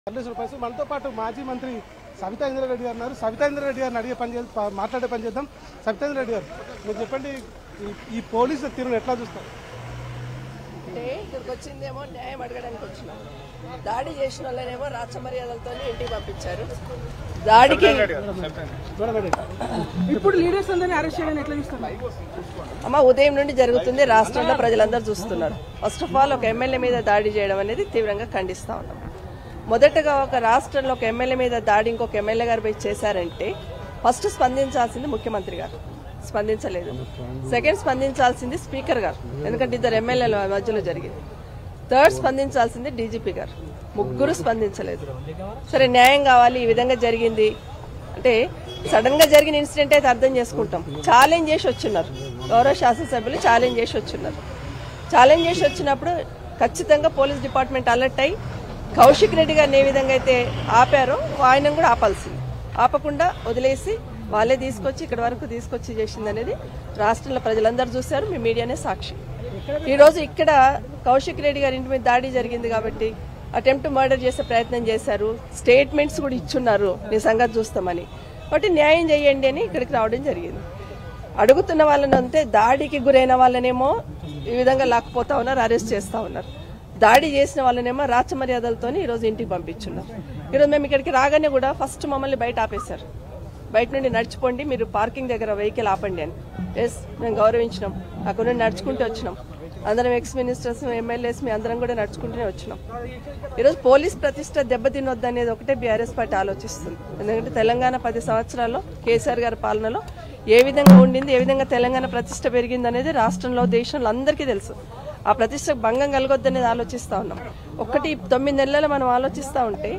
మల్లేశ్వర ప్రస్తుతం మనతో పాటు మాజీ మంత్రి సవితా ఇంద్రారెడ్డి గారు ఉన్నారు సవితా ఇంద్రారెడ్డి గారిని అడిగే పని చేద్దాం మాట్లాడే పని చేద్దాం సవితా ఇంద్రారెడ్డి గారు మీరు చెప్పండి ఈ- ఈ పోలీసుల తీరును ఎట్లా చూస్తారు అంటే ఇక్కడికి వచ్చిందేమో న్యాయం అడగడానికి వచ్చినాం దాడి చేసిన వాళ్ళనేమో రాచ మర్యాదలతో ఇంటికి పంపించారు దాడికి చూడబెట్టి ఇప్పుడు లీడర్స్ అందరినీ అరెస్ట్ చేయడం ఎట్లా చూస్తున్నారు అమ్మ ఉదయం నుండి జరుగుతుంది రాష్ట్రంలో ప్రజలందరూ చూస్తున్నారు ఫస్ట్ ఆఫ్ ఆల్ ఒక ఎమ్మెల్యే మీద దాడి చేయడం అనేది తీవ్రంగా ఖండిస్తా ఉన్నాం మొదటగా ఒక రాష్ట్రంలో ఒక ఎమ్మెల్యే మీద దాడి ఇంకొక ఎమ్మెల్యే గారు పోయి చేశారంటే ఫస్ట్ స్పందించాల్సింది ముఖ్యమంత్రి గారు స్పందించలేదు సెకండ్ స్పందించాల్సింది స్పీకర్ గారు ఎందుకంటే ఇద్దరు ఎమ్మెల్యేల మధ్యలో జరిగింది థర్డ్ స్పందించాల్సింది డీజీపీ గారు ముగ్గురు స్పందించలేదు సరే న్యాయం కావాలి ఈ విధంగా జరిగింది అంటే సడన్ గా జరిగిన ఇన్సిడెంట్ అయితే అర్థం చేసుకుంటాం ఛాలెంజ్ చేసి వచ్చిన్నారు గౌరవ శాసనసభ్యులు ఛాలెంజ్ చేసి వచ్చిన్నారు ఛాలెంజ్ చేసి వచ్చినప్పుడు ఖచ్చితంగా పోలీస్ డిపార్ట్మెంట్ అలర్ట్ అయి కౌశిక్ రెడ్డి గారిని ఏ విధంగా అయితే ఆపారో ఆయన కూడా ఆపాల్సింది ఆపకుండా వదిలేసి వాళ్ళే తీసుకొచ్చి ఇక్కడ వరకు తీసుకొచ్చి చేసింది అనేది రాష్ట్రంలో ప్రజలందరూ చూశారు మీ మీడియానే సాక్షి ఈ రోజు ఇక్కడ కౌశిక్ రెడ్డి గారి ఇంటి మీద దాడి జరిగింది కాబట్టి అటెంప్ట్ మర్డర్ చేసే ప్రయత్నం చేశారు స్టేట్మెంట్స్ కూడా ఇచ్చున్నారు నీ సంగతి చూస్తామని కాబట్టి న్యాయం చేయండి అని ఇక్కడికి రావడం జరిగింది అడుగుతున్న వాళ్ళని అంతే దాడికి గురైన వాళ్ళనేమో ఈ విధంగా లాక్కుపోతా ఉన్నారు అరెస్ట్ చేస్తా ఉన్నారు దాడి చేసిన వాళ్ళనేమో రాచమర్యాదలతో ఈరోజు ఇంటికి పంపించున్నారు ఈరోజు మేము ఇక్కడికి రాగానే కూడా ఫస్ట్ మమ్మల్ని బయట ఆపేశారు బయట నుండి నడిచిపోండి మీరు పార్కింగ్ దగ్గర వెహికల్ ఆపండి అని ఎస్ మేము గౌరవించినాం అక్కడ నుండి నడుచుకుంటూ వచ్చినాం అందరం ఎక్స్ మినిస్టర్స్ ఎమ్మెల్యేస్ మీ అందరం కూడా నడుచుకుంటూనే వచ్చినాం ఈరోజు పోలీస్ ప్రతిష్ట దెబ్బతినొద్దు అనేది ఒకటే బీఆర్ఎస్ పార్టీ ఆలోచిస్తుంది ఎందుకంటే తెలంగాణ పది సంవత్సరాల్లో కేసీఆర్ గారి పాలనలో ఏ విధంగా ఉండింది ఏ విధంగా తెలంగాణ ప్రతిష్ట పెరిగింది అనేది రాష్ట్రంలో దేశంలో అందరికీ తెలుసు ఆ ప్రతిష్టకు భంగం కలగొద్దు అనేది ఆలోచిస్తా ఉన్నాం ఒక్కటి తొమ్మిది నెలలు మనం ఆలోచిస్తా ఉంటే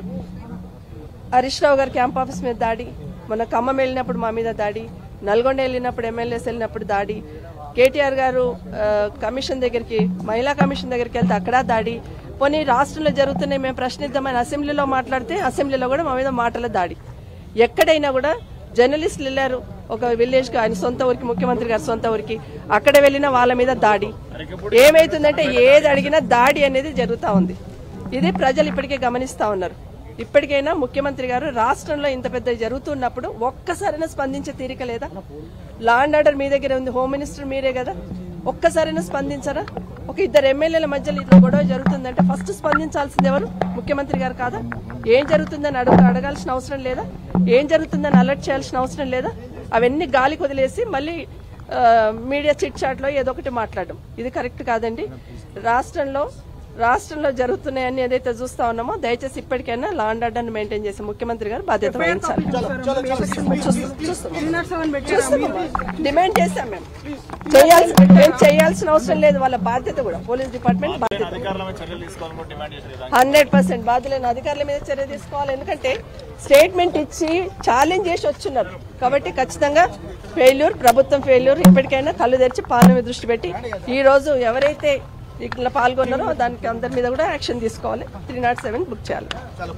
హరీష్ రావు గారి క్యాంప్ ఆఫీస్ మీద దాడి మొన్న ఖమ్మం వెళ్ళినప్పుడు మా మీద దాడి నల్గొండ వెళ్ళినప్పుడు ఎమ్మెల్యేస్ వెళ్ళినప్పుడు దాడి కేటీఆర్ గారు ఆ, కమిషన్ దగ్గరికి మహిళా కమిషన్ దగ్గరికి వెళ్తే అక్కడ దాడి పోనీ రాష్ట్రంలో జరుగుతున్నాయి మేము ప్రశ్నిద్దామని అసెంబ్లీలో మాట్లాడితే అసెంబ్లీలో కూడా మా మీద మాటల దాడి ఎక్కడైనా కూడా జర్నలిస్టులు వెళ్ళారు ఒక విలేజ్ కి ఆయన సొంత ఊరికి ముఖ్యమంత్రి గారి సొంత ఊరికి అక్కడ వెళ్ళిన వాళ్ళ మీద దాడి ఏమైతుందంటే ఏది అడిగినా దాడి అనేది జరుగుతా ఉంది ఇది ప్రజలు ఇప్పటికే గమనిస్తా ఉన్నారు ఇప్పటికైనా ముఖ్యమంత్రి గారు రాష్ట్రంలో ఇంత పెద్ద జరుగుతున్నప్పుడు ఒక్కసారైనా స్పందించే తీరిక లేదా లా అండ్ ఆర్డర్ మీ దగ్గర ఉంది హోమ్ మినిస్టర్ మీరే కదా ఒక్కసారైనా స్పందించరా ఒక ఇద్దరు ఎమ్మెల్యేల మధ్యలో ఇట్లా గొడవ జరుగుతుందంటే ఫస్ట్ స్పందించాల్సింది ఎవరు ముఖ్యమంత్రి గారు కాదా ఏం జరుగుతుందని అడుగు అడగాల్సిన అవసరం లేదా ఏం జరుగుతుందని అలర్ట్ చేయాల్సిన అవసరం లేదా అవన్నీ గాలికి వదిలేసి మళ్ళీ ఆ, మీడియా చిట్ చాట్లో ఏదో ఒకటి మాట్లాడడం ఇది కరెక్ట్ కాదండి రాష్ట్రంలో రాష్ట్రంలో జరుగుతున్నాయని ఏదైతే చూస్తా ఉన్నామో దయచేసి ఇప్పటికైనా లా అండ్ ఆర్డర్ మెయింటైన్ చేసే ముఖ్యమంత్రి గారు బాధ్యత వహించాలి త్రీ నాట్ సెవెన్ పెట్టారా మీరు డిమాండ్ చేశాం మేము చేయాల్సి మేము చేయాల్సిన అవసరం లేదు వాళ్ళ బాధ్యత కూడా పోలీస్ డిపార్ట్మెంట్ బాధ్యత అధికారులపై చర్యలు తీసుకోవాలని కూడా డిమాండ్ చేశారు హండ్రెడ్ పర్సెంట్ బాధ్యులైన అధికారుల మీద చర్య తీసుకోవాలి ఎందుకంటే స్టేట్మెంట్ ఇచ్చి ఛాలెంజ్ చేసి వచ్చున్నారు కాబట్టి ఖచ్చితంగా ఫెయిల్యూర్ ప్రభుత్వం ఫెయిల్యూర్ ఇప్పటికైనా కళ్ళు తెరిచి పాలన మీద దృష్టి పెట్టి ఈ రోజు ఎవరైతే ఇట్లా పాల్గొన్నారో దానికి అందరి మీద కూడా యాక్షన్ తీసుకోవాలి త్రీ నాట్ సెవెన్ బుక్ చేయాలి